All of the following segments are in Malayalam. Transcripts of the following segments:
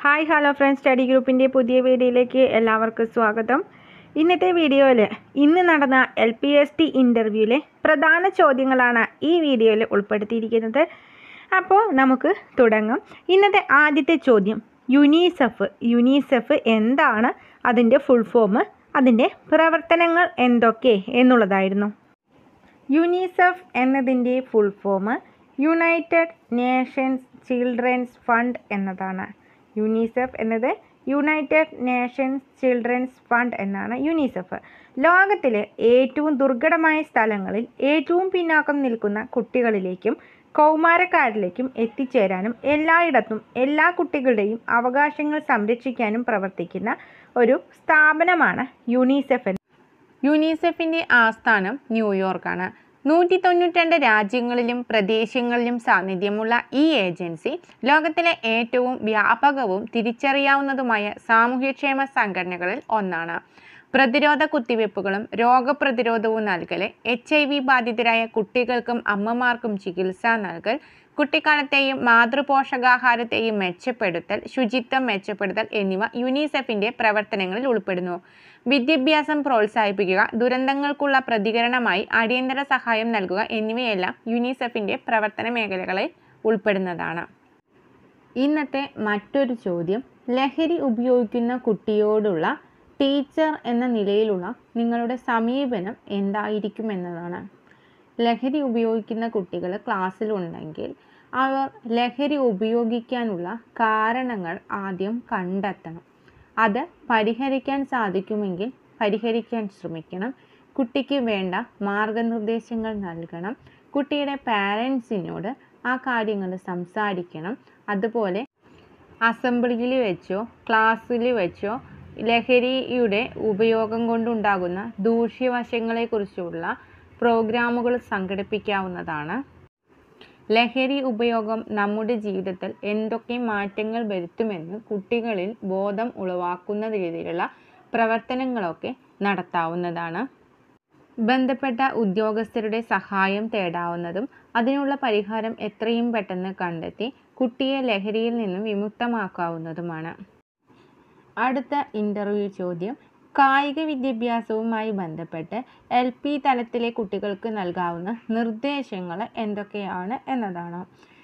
ഹായ് ഹലോ ഫ്രണ്ട്സ് സ്റ്റഡി ഗ്രൂപ്പിൻ്റെ പുതിയ വീഡിയോയിലേക്ക് എല്ലാവർക്കും സ്വാഗതം ഇന്നത്തെ വീഡിയോയിൽ ഇന്ന് നടന്ന എൽ പി എസ് ടി ഇൻ്റർവ്യൂവിലെ പ്രധാന ചോദ്യങ്ങളാണ് ഈ വീഡിയോയിൽ ഉൾപ്പെടുത്തിയിരിക്കുന്നത് അപ്പോൾ നമുക്ക് തുടങ്ങാം ഇന്നത്തെ ആദ്യത്തെ ചോദ്യം യുനീസെഫ് യുനീസെഫ് എന്താണ് അതിൻ്റെ ഫുൾ ഫോം അതിൻ്റെ പ്രവർത്തനങ്ങൾ എന്തൊക്കെ എന്നുള്ളതായിരുന്നു യുനിസെഫ് എന്നതിൻ്റെ full form United Nations children's fund എന്നതാണ് യുനിസെഫ് എന്നത് യുണൈറ്റഡ് നേഷൻസ് ചിൽഡ്രൻസ് ഫണ്ട് എന്നാണ് യുനിസെഫ് ലോകത്തിലെ ഏറ്റവും ദുർഘടമായ സ്ഥലങ്ങളിൽ ഏറ്റവും പിന്നാക്കം നിൽക്കുന്ന കുട്ടികളിലേക്കും കൗമാരക്കാരിലേക്കും എത്തിച്ചേരാനും എല്ലായിടത്തും എല്ലാ കുട്ടികളുടെയും അവകാശങ്ങൾ സംരക്ഷിക്കാനും പ്രവർത്തിക്കുന്ന ഒരു സ്ഥാപനമാണ് യുനിസെഫ് എന്ന് യുനിസെഫിൻ്റെ ആസ്ഥാനം ന്യൂയോർക്കാണ് നൂറ്റി തൊണ്ണൂറ്റിരണ്ട് രാജ്യങ്ങളിലും പ്രദേശങ്ങളിലും സാന്നിധ്യമുള്ള ഈ ഏജൻസി ലോകത്തിലെ ഏറ്റവും വ്യാപകവും തിരിച്ചറിയാവുന്നതുമായ സാമൂഹ്യക്ഷേമ സംഘടനകളിൽ ഒന്നാണ് പ്രതിരോധ കുത്തിവയ്പ്പുകളും രോഗപ്രതിരോധവും നൽകൽ എച്ച് ഐ വി ബാധിതരായ കുട്ടികൾക്കും അമ്മമാർക്കും ചികിത്സ നൽകൽ കുട്ടിക്കാലത്തെയും മാതൃപോഷകാഹാരത്തെയും മെച്ചപ്പെടുത്തൽ ശുചിത്വം മെച്ചപ്പെടുത്തൽ എന്നിവ യുനിസെഫിൻ്റെ പ്രവർത്തനങ്ങളിൽ ഉൾപ്പെടുന്നു വിദ്യാഭ്യാസം പ്രോത്സാഹിപ്പിക്കുക ദുരന്തങ്ങൾക്കുള്ള പ്രതികരണമായി അടിയന്തര സഹായം നൽകുക എന്നിവയെല്ലാം യുനിസെഫിൻ്റെ പ്രവർത്തന മേഖലകളിൽ ഉൾപ്പെടുന്നതാണ് ഇന്നത്തെ മറ്റൊരു ചോദ്യം ലഹരി ഉപയോഗിക്കുന്ന കുട്ടിയോടുള്ള ടീച്ചർ എന്ന നിലയിലുള്ള നിങ്ങളുടെ സമീപനം എന്തായിരിക്കും എന്നതാണ് ലഹരി ഉപയോഗിക്കുന്ന കുട്ടികൾ ക്ലാസ്സിലുണ്ടെങ്കിൽ അവർ ലഹരി ഉപയോഗിക്കാനുള്ള കാരണങ്ങൾ ആദ്യം കണ്ടെത്തണം അത് പരിഹരിക്കാൻ സാധിക്കുമെങ്കിൽ പരിഹരിക്കാൻ ശ്രമിക്കണം കുട്ടിക്ക് വേണ്ട മാർഗനിർദ്ദേശങ്ങൾ നൽകണം കുട്ടിയുടെ പാരൻസിനോട് ആ കാര്യങ്ങൾ സംസാരിക്കണം അതുപോലെ അസംബ്ലിയിൽ വെച്ചോ ക്ലാസ്സിൽ വെച്ചോ ലഹരിയുടെ ഉപയോഗം കൊണ്ടുണ്ടാകുന്ന ദൂഷ്യവശങ്ങളെക്കുറിച്ചുള്ള പ്രോഗ്രാമുകൾ സംഘടിപ്പിക്കാവുന്നതാണ് ലഹരി ഉപയോഗം നമ്മുടെ ജീവിതത്തിൽ എന്തൊക്കെ മാറ്റങ്ങൾ വരുത്തുമെന്ന് കുട്ടികളിൽ ബോധം ഉളവാക്കുന്ന രീതിയിലുള്ള പ്രവർത്തനങ്ങളൊക്കെ നടത്താവുന്നതാണ് ബന്ധപ്പെട്ട ഉദ്യോഗസ്ഥരുടെ സഹായം തേടാവുന്നതും അതിനുള്ള പരിഹാരം എത്രയും പെട്ടെന്ന് കണ്ടെത്തി കുട്ടിയെ ലഹരിയിൽ നിന്നും വിമുക്തമാക്കാവുന്നതുമാണ് അടുത്ത ഇൻ്റർവ്യൂ ചോദ്യം കായിക വിദ്യാഭ്യാസവുമായി ബന്ധപ്പെട്ട് എൽ പി തലത്തിലെ കുട്ടികൾക്ക് നൽകാവുന്ന നിർദ്ദേശങ്ങൾ എന്തൊക്കെയാണ് എന്നതാണ്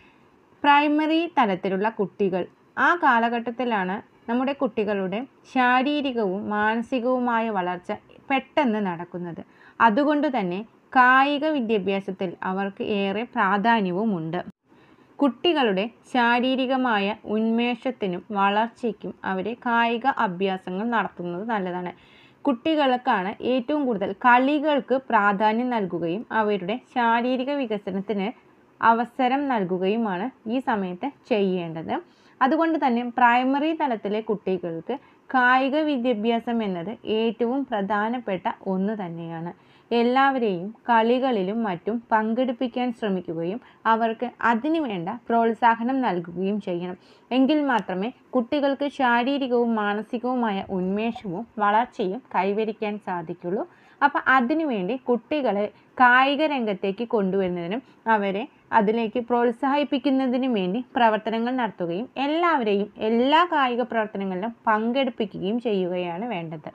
പ്രൈമറി തലത്തിലുള്ള കുട്ടികൾ ആ കാലഘട്ടത്തിലാണ് നമ്മുടെ കുട്ടികളുടെ ശാരീരികവും മാനസികവുമായ വളർച്ച പെട്ടെന്ന് നടക്കുന്നത് അതുകൊണ്ട് തന്നെ കായിക വിദ്യാഭ്യാസത്തിൽ അവർക്ക് ഏറെ പ്രാധാന്യവുമുണ്ട് കുട്ടികളുടെ ശാരീരികമായ ഉന്മേഷത്തിനും വളർച്ചയ്ക്കും അവരെ കായിക അഭ്യാസങ്ങൾ നടത്തുന്നത് നല്ലതാണ് കുട്ടികൾക്കാണ് ഏറ്റവും കൂടുതൽ കളികൾക്ക് പ്രാധാന്യം നൽകുകയും അവരുടെ ശാരീരിക വികസനത്തിന് അവസരം നൽകുകയുമാണ് ഈ സമയത്ത് ചെയ്യേണ്ടത് അതുകൊണ്ട് തന്നെ പ്രൈമറി തലത്തിലെ കുട്ടികൾക്ക് കായിക വിദ്യാഭ്യാസം എന്നത് ഏറ്റവും പ്രധാനപ്പെട്ട ഒന്ന് തന്നെയാണ് എല്ലാവരെയും കളികളിലും മറ്റും പങ്കെടുപ്പിക്കാൻ ശ്രമിക്കുകയും അവർക്ക് അതിനു വേണ്ട പ്രോത്സാഹനം നൽകുകയും ചെയ്യണം എങ്കിൽ മാത്രമേ കുട്ടികൾക്ക് ശാരീരികവും മാനസികവുമായ ഉന്മേഷവും വളർച്ചയും കൈവരിക്കാൻ സാധിക്കുള്ളൂ അപ്പോൾ അതിനുവേണ്ടി കുട്ടികളെ കായിക രംഗത്തേക്ക് കൊണ്ടുവരുന്നതിനും അവരെ അതിലേക്ക് പ്രോത്സാഹിപ്പിക്കുന്നതിനും വേണ്ടി പ്രവർത്തനങ്ങൾ നടത്തുകയും എല്ലാവരെയും എല്ലാ കായിക പ്രവർത്തനങ്ങളിലും പങ്കെടുപ്പിക്കുകയും ചെയ്യുകയാണ് വേണ്ടത്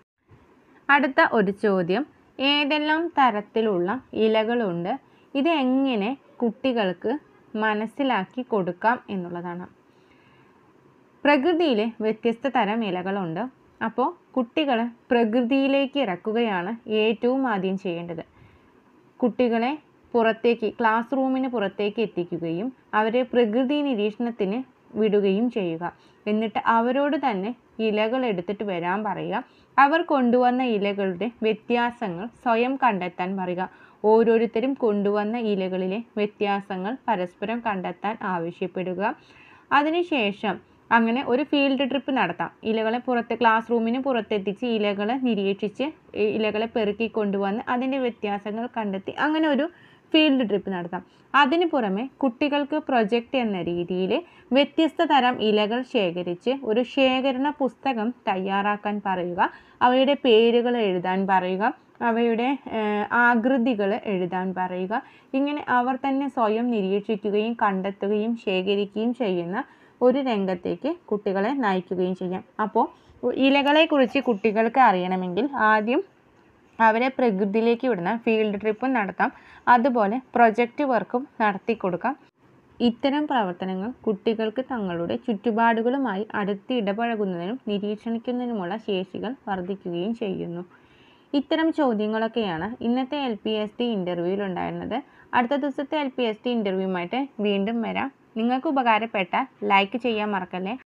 അടുത്ത ഒരു ചോദ്യം ഏതെല്ലാം തരത്തിലുള്ള ഇലകളുണ്ട് ഇത് എങ്ങനെ കുട്ടികൾക്ക് മനസ്സിലാക്കി കൊടുക്കാം എന്നുള്ളതാണ് പ്രകൃതിയിൽ വ്യത്യസ്ത തരം ഇലകളുണ്ട് അപ്പോൾ കുട്ടികളെ പ്രകൃതിയിലേക്ക് ഇറക്കുകയാണ് ഏറ്റവും ആദ്യം ചെയ്യേണ്ടത് കുട്ടികളെ പുറത്തേക്ക് ക്ലാസ് റൂമിന് പുറത്തേക്ക് എത്തിക്കുകയും അവരെ പ്രകൃതി നിരീക്ഷണത്തിന് വിടുകയും ചെയ്യുക എന്നിട്ട് അവരോട് തന്നെ ഇലകൾ എടുത്തിട്ട് വരാൻ പറയുക അവർ കൊണ്ടുവന്ന ഇലകളുടെ വ്യത്യാസങ്ങൾ സ്വയം കണ്ടെത്താൻ പറയുക ഓരോരുത്തരും കൊണ്ടുവന്ന ഇലകളിലെ വ്യത്യാസങ്ങൾ പരസ്പരം കണ്ടെത്താൻ ആവശ്യപ്പെടുക അതിനുശേഷം അങ്ങനെ ഒരു ഫീൽഡ് ട്രിപ്പ് നടത്താം ഇലകളെ പുറത്ത് ക്ലാസ് റൂമിന് പുറത്തെത്തിച്ച് ഇലകളെ നിരീക്ഷിച്ച് ഇലകളെ പെറുക്കി കൊണ്ടുവന്ന് അതിൻ്റെ വ്യത്യാസങ്ങൾ കണ്ടെത്തി അങ്ങനെ ഒരു ഫീൽഡ് ട്രിപ്പ് നടത്താം അതിന് പുറമെ കുട്ടികൾക്ക് പ്രൊജക്റ്റ് എന്ന രീതിയിൽ വ്യത്യസ്ത തരം ഇലകൾ ശേഖരിച്ച് ഒരു ശേഖരണ പുസ്തകം തയ്യാറാക്കാൻ പറയുക അവയുടെ പേരുകൾ എഴുതാൻ പറയുക അവയുടെ ആകൃതികൾ എഴുതാൻ പറയുക ഇങ്ങനെ അവർ തന്നെ സ്വയം നിരീക്ഷിക്കുകയും കണ്ടെത്തുകയും ശേഖരിക്കുകയും ചെയ്യുന്ന ഒരു രംഗത്തേക്ക് കുട്ടികളെ നയിക്കുകയും ചെയ്യാം അപ്പോൾ ഇലകളെക്കുറിച്ച് കുട്ടികൾക്ക് അറിയണമെങ്കിൽ ആദ്യം അവരെ പ്രകൃതിയിലേക്ക് വിടുന്ന ഫീൽഡ് ട്രിപ്പും നടത്താം അതുപോലെ പ്രൊജക്റ്റ് വർക്കും നടത്തി കൊടുക്കാം ഇത്തരം പ്രവർത്തനങ്ങൾ കുട്ടികൾക്ക് തങ്ങളുടെ ചുറ്റുപാടുകളുമായി അടുത്ത് ഇടപഴകുന്നതിനും നിരീക്ഷിക്കുന്നതിനുമുള്ള ശേഷികൾ വർദ്ധിക്കുകയും ചെയ്യുന്നു ഇത്തരം ചോദ്യങ്ങളൊക്കെയാണ് ഇന്നത്തെ എൽ പി എസ് ടി ഇൻ്റർവ്യൂവിൽ ഉണ്ടായിരുന്നത് അടുത്ത ദിവസത്തെ എൽ പി എസ് ടി ഇൻ്റർവ്യൂവുമായിട്ട് വീണ്ടും വരാം നിങ്ങൾക്ക് ഉപകാരപ്പെട്ടാൽ ലൈക്ക് ചെയ്യാൻ മറക്കല്ലേ